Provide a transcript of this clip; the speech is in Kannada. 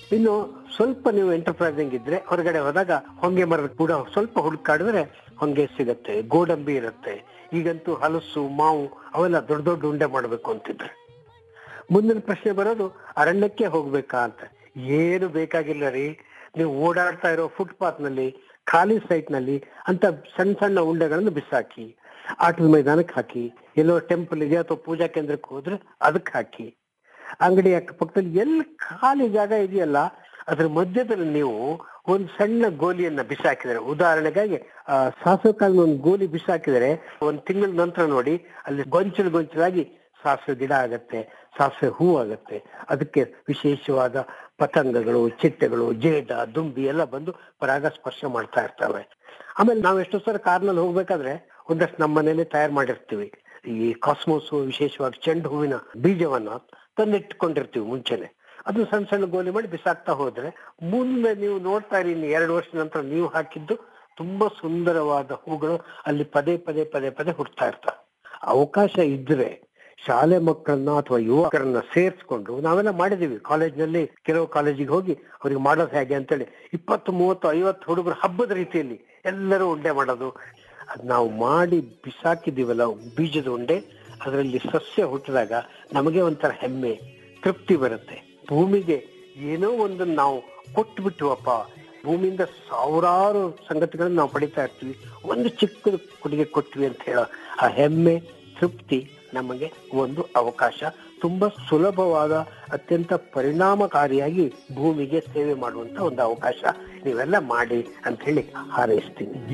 ಇನ್ನು ಸ್ವಲ್ಪ ನೀವು ಎಂಟರ್ಪ್ರೈಸಿಂಗ್ ಇದ್ರೆ ಹೊರಗಡೆ ಹೋದಾಗ ಹೊಂಗೆ ಮರದ ಕೂಡ ಸ್ವಲ್ಪ ಹುಡುಕಾಡಿದ್ರೆ ಹೊಂಗೆ ಸಿಗತ್ತೆ ಗೋಡಂಬಿ ಇರುತ್ತೆ ಈಗಂತೂ ಹಲಸು ಮಾವು ಅವೆಲ್ಲ ದೊಡ್ಡ ದೊಡ್ಡ ಉಂಡೆ ಮಾಡ್ಬೇಕು ಅಂತಿದ್ರೆ ಮುಂದಿನ ಪ್ರಶ್ನೆ ಬರೋದು ಅರಣ್ಯಕ್ಕೆ ಹೋಗ್ಬೇಕಾ ಅಂತ ಏನು ಬೇಕಾಗಿಲ್ಲ ರೀ ನೀವು ಓಡಾಡ್ತಾ ಇರೋ ಫುಟ್ಪಾತ್ ನಲ್ಲಿ ಖಾಲಿ ಸೈಟ್ ನಲ್ಲಿ ಅಂತ ಸಣ್ಣ ಸಣ್ಣ ಉಂಡೆಗಳನ್ನು ಬಿಸಾಕಿ ಆಟದ ಮೈದಾನಕ್ಕೆ ಹಾಕಿ ಎಲ್ಲೋ ಟೆಂಪಲ್ ಇದೆ ಅಥವಾ ಪೂಜಾ ಕೇಂದ್ರಕ್ಕೆ ಹೋದ್ರೆ ಅದಕ್ಕೆ ಹಾಕಿ ಅಂಗಡಿ ಅಕ್ಕಪಕ್ಕದಲ್ಲಿ ಎಲ್ಲಿ ಖಾಲಿ ಜಾಗ ಇದೆಯಲ್ಲ ಅದ್ರ ಮಧ್ಯದಲ್ಲಿ ನೀವು ಒಂದು ಸಣ್ಣ ಗೋಲಿಯನ್ನ ಬಿಸಾಕಿದರೆ ಉದಾಹರಣೆಗಾಗಿ ಆ ಸಾಸಿವೆ ಕಾಳಿನ ಒಂದು ಗೋಲಿ ಬಿಸಾಕಿದರೆ ಒಂದು ತಿಂಗಳ ನಂತರ ನೋಡಿ ಅಲ್ಲಿ ಗೊಂಚಲು ಗೊಂಚಲಾಗಿ ಸಾಸಿವೆ ಗಿಡ ಆಗತ್ತೆ ಸಾಸಿವೆ ಹೂ ಆಗತ್ತೆ ಅದಕ್ಕೆ ವಿಶೇಷವಾದ ಪತಂಗಗಳು ಚಿಟ್ಟೆಗಳು ಜೇಡ ದುಂಬಿ ಎಲ್ಲ ಬಂದು ಪರಾಗಸ್ಪರ್ಶ ಮಾಡ್ತಾ ಇರ್ತವೆ ಆಮೇಲೆ ನಾವು ಎಷ್ಟೋ ಸಲ ಕಾರ್ನಲ್ಲಿ ಹೋಗ್ಬೇಕಾದ್ರೆ ಒಂದಷ್ಟು ನಮ್ಮ ಮನೇಲಿ ತಯಾರು ಮಾಡಿರ್ತೀವಿ ಈ ಕಾಸ್ಮೋಸ್ ವಿಶೇಷವಾಗಿ ಚೆಂಡು ಹೂವಿನ ಬೀಜವನ್ನ ತಂದಿಟ್ಕೊಂಡಿರ್ತೀವಿ ಮುಂಚೆನೆ ಅದು ಸಣ್ಣ ಸಣ್ಣ ಗೋಲಿ ಮಾಡಿ ಬಿಸಾಕ್ತಾ ಹೋದ್ರೆ ಮುಂದೆ ನೀವು ನೋಡ್ತಾ ಇರಿ ಇನ್ನು ಎರಡು ವರ್ಷದ ನಂತರ ನೀವು ಹಾಕಿದ್ದು ತುಂಬಾ ಸುಂದರವಾದ ಹೂಗಳು ಅಲ್ಲಿ ಪದೇ ಪದೇ ಪದೇ ಪದೇ ಹುಡ್ತಾ ಇರ್ತವೆ ಅವಕಾಶ ಇದ್ರೆ ಶಾಲೆ ಮಕ್ಕಳನ್ನ ಅಥವಾ ಯುವಕರನ್ನ ಸೇರಿಸ್ಕೊಂಡು ನಾವೆಲ್ಲ ಮಾಡಿದೀವಿ ಕಾಲೇಜ್ನಲ್ಲಿ ಕೆಲವು ಕಾಲೇಜಿಗೆ ಹೋಗಿ ಅವ್ರಿಗೆ ಮಾಡೋದು ಹೇಗೆ ಅಂತೇಳಿ ಇಪ್ಪತ್ತು ಮೂವತ್ತು ಐವತ್ತು ಹುಡುಗರು ಹಬ್ಬದ ರೀತಿಯಲ್ಲಿ ಎಲ್ಲರೂ ಉಂಡೆ ಮಾಡೋದು ಅದ್ ನಾವು ಮಾಡಿ ಬಿಸಾಕಿದೀವಲ್ಲ ಬೀಜದ ಉಂಡೆ ಅದರಲ್ಲಿ ಸಸ್ಯ ಹುಟ್ಟಿದಾಗ ನಮಗೆ ಒಂಥರ ಹೆಮ್ಮೆ ತೃಪ್ತಿ ಬರುತ್ತೆ ಭೂಮಿಗೆ ಏನೋ ಒಂದು ನಾವು ಕೊಟ್ಟು ಬಿಟ್ಟುವಪ್ಪ ಭೂಮಿಯಿಂದ ಸಾವಿರಾರು ಸಂಗತಿಗಳನ್ನ ನಾವು ಪಡಿತಾ ಇರ್ತೀವಿ ಒಂದು ಚಿಕ್ಕದು ಕೊಡುಗೆ ಕೊಟ್ವಿ ಅಂತ ಹೇಳೋ ಆ ಹೆಮ್ಮೆ ತೃಪ್ತಿ ನಮಗೆ ಒಂದು ಅವಕಾಶ ತುಂಬಾ ಸುಲಭವಾದ ಅತ್ಯಂತ ಪರಿಣಾಮಕಾರಿಯಾಗಿ ಭೂಮಿಗೆ ಸೇವೆ ಮಾಡುವಂತ ಒಂದು ಅವಕಾಶ ನೀವೆಲ್ಲ ಮಾಡಿ ಅಂತ ಹೇಳಿ ಹಾರೈಸ್ತೀನಿ